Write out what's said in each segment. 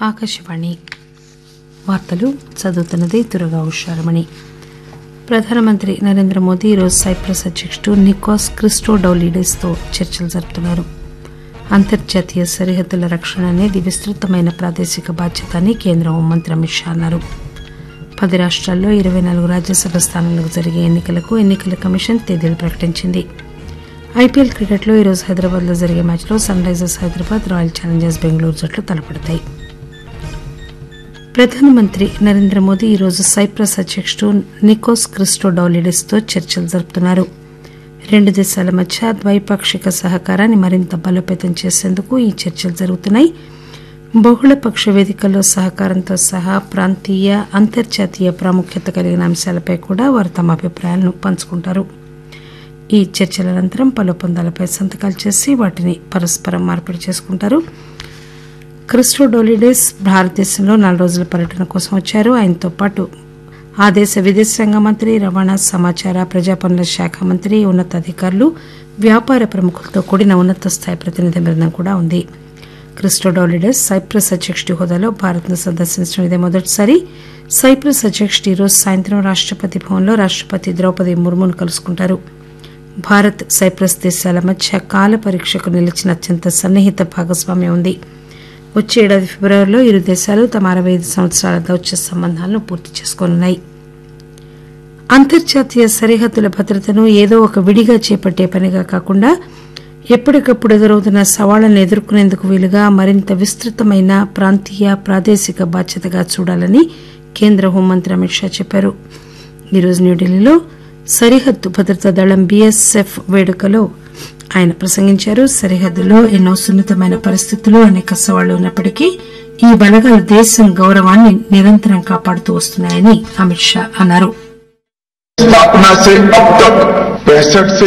ఆకాశవాణి వార్తలు చదువుతున్నది దుర్గా ఉషారమణి ప్రధానమంత్రి నరేంద్ర మోదీ ఈరోజు సైప్రస్ అధ్యకుడు నికోస్ క్రిస్టోడౌలిడెస్తో చర్చలు జరుపుతున్నారు అంతర్జాతీయ సరిహద్దుల రక్షణ అనేది విస్తృతమైన ప్రాదేశిక బాధ్యత అని కేంద్ర హోంమంత్రి అమిత్ షా అన్నారు పది రాష్ట్రాల్లో ఇరవై నాలుగు రాజ్యసభ స్థానాలకు జరిగే ఎన్నికలకు ఎన్నికల కమిషన్ తేదీలు ప్రకటించింది ఐపీఎల్ క్రికెట్లో ఈరోజు హైదరాబాద్లో జరిగే మ్యాచ్లో Sunrisers Hyderabad Royal Challengers Bengaluru జట్లు తలపడతాయి ప్రధానమంత్రి నరేంద్ర మోదీ ఈరోజు సైప్రస్ అధ్యకుడు నికోస్ క్రిస్టోడౌలిడెస్తో చర్చలు జరుపుతున్నారు రెండు దేశాల మధ్య ద్వైపాక్షిక సహకారాన్ని మరింత బలోపేతం చేసేందుకు ఈ చర్చలు జరుగుతున్నాయి బహుళపక్ష వేదికల్లో సహకారంతో సహా ప్రాంతీయ అంతర్జాతీయ ప్రాముఖ్యత కలిగిన అంశాలపై కూడా వారు తమ అభిప్రాయాలను పంచుకుంటారు ఈ చర్చల అనంతరం పలు ఒప్పందాలపై సంతకాలు చేసి వాటిని పరస్పరం మార్పిడి చేసుకుంటారు క్రిస్టోడోలిడెస్ భారతదేశంలో నాలుగు రోజుల పర్యటన కోసం వచ్చారు ఆయనతో పాటు ఆ దేశ విదేశాంగ మంత్రి రవాణా సమాచార ప్రజా పనుల శాఖ మంత్రి ఉన్నతాధికారులు వ్యాపార ప్రముఖులతో కూడిన ఉన్నత స్థాయి ప్రతినిధి బృందం కూడా ఉంది క్రిస్టోడోలిడెస్ సైప్రస్ అధ్యకుడి హోదాలో భారత్ను సందర్శించడం ఇదే మొదటిసారి సైప్రస్ అధ్యకుడు ఈరోజు సాయంత్రం రాష్టపతి భవన్లో రాష్టపతి ద్రౌపది ముర్మును కలుసుకుంటారు భారత్ సైప్రస్ దేశాల మధ్య కాల పరీక్షకు నిలిచిన అత్యంత సన్నిహిత భాగస్వామ్యం ఉంది వచ్చే ఏడాది ఫిబ్రవరిలో ఇరు దేశాలు తమ అరవై ఐదు సంవత్సరాల దౌత్య సంబంధాలను పూర్తి చేసుకోనున్నాయి అంతర్జాతీయ సరిహద్దుల భద్రతను ఏదో ఒక విడిగా చేపట్టే పనిగా కాకుండా ఎప్పటికప్పుడు ఎదురవుతున్న సవాళ్లను ఎదుర్కొనేందుకు వీలుగా మరింత విస్తృతమైన ప్రాంతీయ ప్రాదేశిక బాధ్యతగా చూడాలని కేంద్ర హోంమంత్రి అమిత్ షా చెప్పారు ఈరోజు న్యూఢిల్లీలో సరిహద్దు భద్రతా దళం బీఎస్ఎఫ్ వేడుకలో ఆయన ప్రసంగించారు సరిహద్దులో ఎన్నో సున్నితమైన పరిస్థితులు అనేక సవాళ్లు ఉన్నప్పటికీ ఈ బలగాలు దేశం గౌరవాన్ని నిరంతరం కాపాడుతూ వస్తున్నాయని అమిత్ షా అన్నారు स्थापना से अब तक पैंसठ से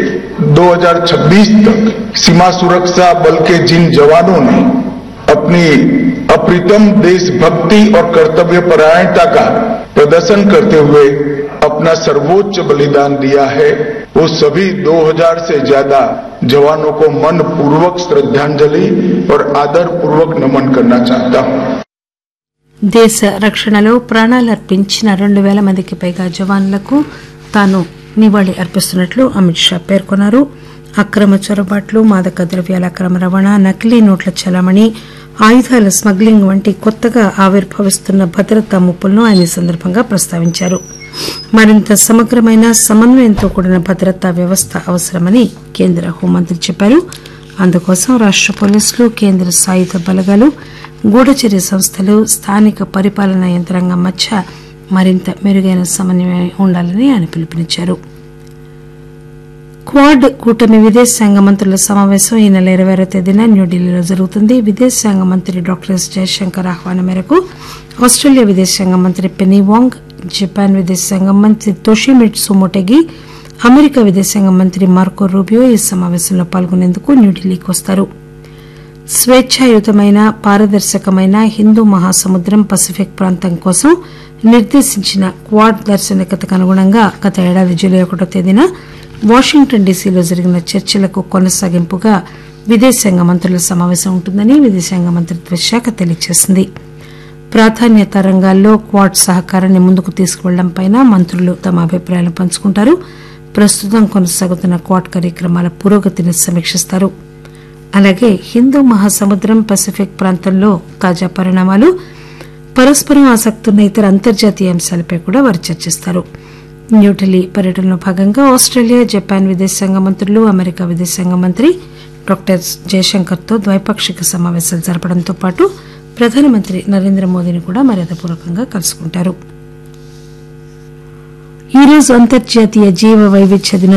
2026 तक सीमा सुरक्षा बल के जिन जवानों ने अपनी अप्रितम देशभक्ति और कर्तव्य परायणता का प्रदर्शन करते हुए अपना सर्वोच्च बलिदान दिया है वो सभी 2000 से ज्यादा जवानों को मन पूर्वक श्रद्धांजलि और आदर पूर्वक नमन करना चाहता हूं దేశ రక్షణలో ప్రాణాలు అర్పించిన రెండు పేల మందికి పైగా జవాన్లకు తాను నివాళి అర్పిస్తున్నట్లు అమిత్ షా పేర్కొన్నారు అక్రమ చొరబాట్లు మాదక ద్రవ్యాల అక్రమ రవాణా నకిలీ నోట్ల చలామణి ఆయుధాల స్మగ్లింగ్ వంటి కొత్తగా ఆవిర్భవిస్తున్న భద్రతా ముప్పులను ఆయన ఈ సందర్భంగా ప్రస్తావించారు మరింత సమగ్రమైన సమన్వయంతో కూడిన భద్రతా వ్యవస్థ అవసరమని కేంద్ర హోంమంత్రి చెప్పారు అందుకోసం రాష్ట పోలీసులు కేంద్ర సాయుధ బలగాలు గూఢచర్య సంస్థలు స్థానిక పరిపాలనా యంత్రాంగం మధ్య మరింత మెరుగైన సమన్వయం ఉండాలని ఆయన పిలుపునిచ్చారు క్వాడ్ కూటమి విదేశాంగ మంత్రుల సమావేశం ఈ నెల ఇరవై ఆరో తేదీన న్యూఢిల్లీలో జరుగుతుంది విదేశాంగ మంత్రి డాక్టర్ ఎస్ జయశంకర్ ఆహ్వానం మేరకు ఆస్ట్రేలియా విదేశాంగ మంత్రి పెనీ వాంగ్ జపాన్ విదేశాంగ మంత్రి తోషిమిట్సు మొటెగి అమెరికా విదేశాంగ మంత్రి మార్కో రూబియో ఈ సమావేశంలో పాల్గొనేందుకు న్యూఢిల్లీకి వస్తారు స్వేచ్ఛాయుతమైన పారదర్శకమైన హిందూ మహాసముద్రం పసిఫిక్ ప్రాంతం కోసం నిర్దేశించిన క్వాడ్ దార్శనికతకు అనుగుణంగా గత ఏడాది జూలై ఒకటో తేదీన వాషింగ్టన్ డీసీలో జరిగిన చర్చలకు కొనసాగింపుగా విదేశాంగ మంత్రుల సమావేశం ఉంటుందని విదేశాంగ మంత్రిత్వ శాఖ తెలియజేసింది ప్రాధాన్యత రంగాల్లో క్వాడ్ సహకారాన్ని ముందుకు తీసుకువెళ్లడంపై మంత్రులు తమ అభిప్రాయాలు పంచుకుంటారు ప్రస్తుతం కొనసాగుతున్న క్వాడ్ కార్యక్రమాల పురోగతిని సమీక్షిస్తారు అలాగే హిందూ మహాసముద్రం పసిఫిక్ ప్రాంతంలో తాజా పరిణామాలు పరస్పరం ఆసక్తున్న ఇతర అంతర్జాతీయ అంశాలపై కూడా వారు చర్చిస్తారు న్యూఢిల్లీ పర్యటనలో భాగంగా ఆస్ట్రేలియా జపాన్ విదేశాంగ మంత్రులు అమెరికా విదేశాంగ మంత్రి డాక్టర్ జయశంకర్తో ద్వైపాక్షిక సమావేశాలు జరపడంతో పాటు ప్రధానమంత్రి నరేంద్ర మోదీని కూడా మర్యాదపూర్వకంగా కలుసుకుంటారు ఈరోజు అంతర్జాతీయ జీవ వైవిధ్య దినోత్సవం